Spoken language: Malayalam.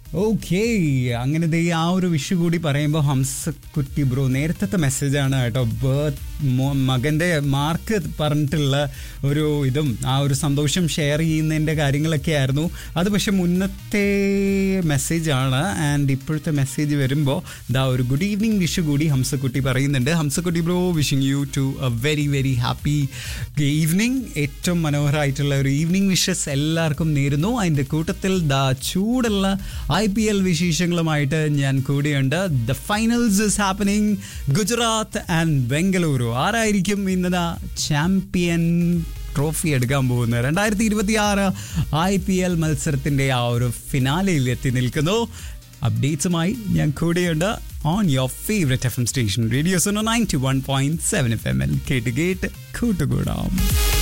ഓക്കേ അങ്ങനെ ദേ ആ ഒരു വിഷു കൂടി പറയുമ്പോൾ ഹംസക്കുട്ടി ബ്രോ നേരത്തെ മെസ്സേജാണ് കേട്ടോ ബർത്ത് മകൻ്റെ മാർക്ക് പറഞ്ഞിട്ടുള്ള ഒരു ഇതും ആ ഒരു സന്തോഷം ഷെയർ ചെയ്യുന്നതിൻ്റെ കാര്യങ്ങളൊക്കെ ആയിരുന്നു അത് പക്ഷെ മുന്നത്തെ മെസ്സേജാണ് ആൻഡ് ഇപ്പോഴത്തെ മെസ്സേജ് വരുമ്പോൾ ദാ ഒരു ഗുഡ് ഈവനിങ് വിഷു കൂടി ഹംസക്കുട്ടി പറയുന്നുണ്ട് Hamsakutty bro wishing you to a very very happy evening ഏറ്റവും മനോഹരമായിട്ടുള്ള ഒരു ഈവനിങ് വിഷസ് എല്ലാവർക്കും നേരുന്നു അതിൻ്റെ കൂട്ടത്തിൽ ദാ ചൂടുള്ള ഐ പി എൽ വിശേഷങ്ങളുമായിട്ട് ഞാൻ കൂടിയുണ്ട് the finals is happening Gujarat and Bengaluru ആരായിരിക്കും ഇന്ന് ചാമ്പ്യൻ ട്രോഫി എടുക്കാൻ പോകുന്നത് രണ്ടായിരത്തി ഇരുപത്തി ആറ് ഐ പി എൽ മത്സരത്തിൻ്റെ ആ ഒരു ഫിനാലയിൽ എത്തി നിൽക്കുന്നു അപ്ഡേറ്റ്സുമായി ഞാൻ കൂടെയുണ്ട് on your favourite F M station radios ninety one point seven F M L കേട്ട് കേട്ട് കൂട്ടുകൂടാം